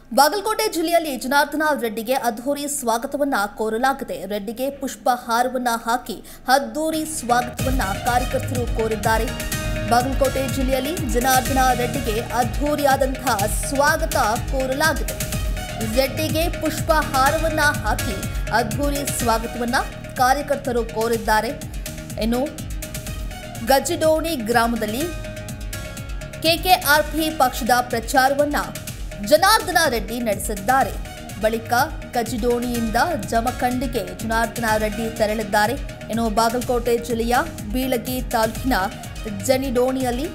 ಬಾಗಲಕೋಟೆ ಜಿಲ್ಲೆಯಲ್ಲಿ ಜನಾರ್ದನ ರೆಡ್ಡಿಗೆ ಅದ್ಧೂರಿ ಸ್ವಾಗತವನ್ನ ಕೋರಲಾಗಿದೆ ರೆಡ್ಡಿಗೆ ಪುಷ್ಪ ಹಾರವನ್ನ ಹಾಕಿ ಅದ್ದೂರಿ ಸ್ವಾಗತವನ್ನ ಕಾರ್ಯಕರ್ತರು ಕೋರಿದ್ದಾರೆ ಬಾಗಲಕೋಟೆ ಜಿಲ್ಲೆಯಲ್ಲಿ ಜನಾರ್ದನ ರೆಡ್ಡಿಗೆ ಅದ್ಧೂರಿಯಾದಂತಹ ಸ್ವಾಗತ ಕೋರಲಾಗಿದೆ ರೆಡ್ಡಿಗೆ ಪುಷ್ಪ ಹಾರವನ್ನ ಹಾಕಿ ಅದ್ಧೂರಿ ಸ್ವಾಗತವನ್ನ ಕಾರ್ಯಕರ್ತರು ಕೋರಿದ್ದಾರೆ ಇನ್ನು ಗಜ್ಜಿಡೋಣಿ ಗ್ರಾಮದಲ್ಲಿ ಕೆಕೆಆರ್ಪಿ ಪಕ್ಷದ ಪ್ರಚಾರವನ್ನ ಜನಾರ್ದನ ರೆಡ್ಡಿ ನಡೆಸಿದ್ದಾರೆ ಬಳಿಕ ಕಜಿಡೋಣಿಯಿಂದ ಜಮಖಂಡಿಗೆ ಜನಾರ್ದನ ರೆಡ್ಡಿ ತೆರಳಿದ್ದಾರೆ ಇನ್ನು ಬಾಗಲಕೋಟೆ ಜಿಲ್ಲೆಯ ಬೀಳಗಿ ತಾಲೂಕಿನ ಜನಿಡೋಣಿಯಲ್ಲಿ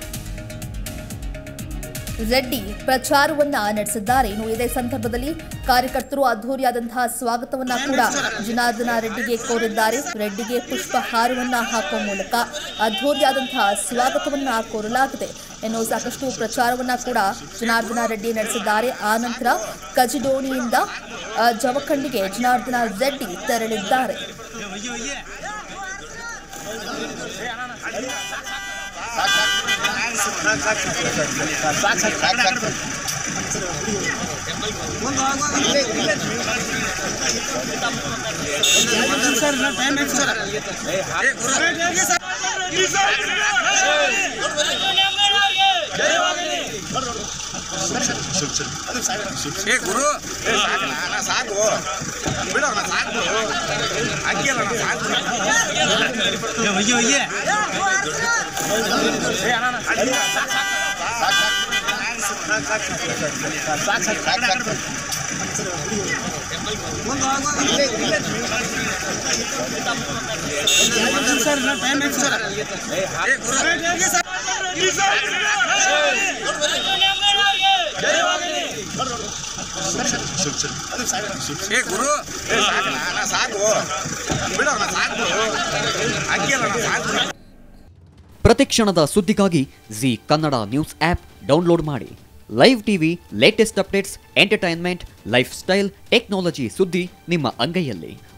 ರೆಡ್ಡಿ ಪ್ರಚಾರವನ್ನ ನಡೆಸಿದ್ದಾರೆ ಇನ್ನು ಇದೇ ಸಂದರ್ಭದಲ್ಲಿ ಕಾರ್ಯಕರ್ತರು ಅದ್ಧೂರಿಯಾದಂತಹ ಸ್ವಾಗತವನ್ನ ಕೂಡ ಜನಾರ್ದನ ರೆಡ್ಡಿಗೆ ಕೋರಿದ್ದಾರೆ ರೆಡ್ಡಿಗೆ ಪುಷ್ಪ ಹಾರವನ್ನ ಹಾಕುವ ಮೂಲಕ ಅದ್ಧೂರಿಯಾದಂತಹ ಸ್ವಾಗತವನ್ನ ಕೋರಲಾಗಿದೆ ಇನ್ನು ಸಾಕಷ್ಟು ಪ್ರಚಾರವನ್ನ ಕೂಡ ಜನಾರ್ದನ ರೆಡ್ಡಿ ನಡೆಸಿದ್ದಾರೆ ಆ ನಂತರ ಕಜಿಡೋಣಿಯಿಂದ ಆ, ಜಮಖಂಡಿಗೆ ಜನಾರ್ದನ ರೆಡ್ಡಿ ತೆರಳಿದ್ದಾರೆ ಏ ಗುರು ಏ ಸಾಕು ನಾ ಸಾಕು ಬಿಡೋ ನಾ ಸಾಕು ಅಕ್ಕಿಯಲ್ಲ ನಾ ಸಾಕು ಏ ಒಯ್ಯೆ ಒಯ್ಯೆ ಏ ಅಣ್ಣ ನಾ ಸಾಕು ಸಾಕು ಸಾಕು ಸಾಕು ಸಾಕು ಏ ಗುರು ಏ ಗುರು ಏ ಸಾಕು ನಾ ಸಾಕು ಬಿಡೋ ನಾ ಸಾಕು ಅಕ್ಕಿಯಲ್ಲ ನಾ ಸಾಕು ಪ್ರತಿಕ್ಷಣದ ಸುದ್ದಿಗಾಗಿ Zee Kannada news app download ಮಾಡಿ live TV latest updates entertainment lifestyle technology ಸುದ್ದಿ ನಿಮ್ಮ ಅಂಗೈಯಲ್ಲಿ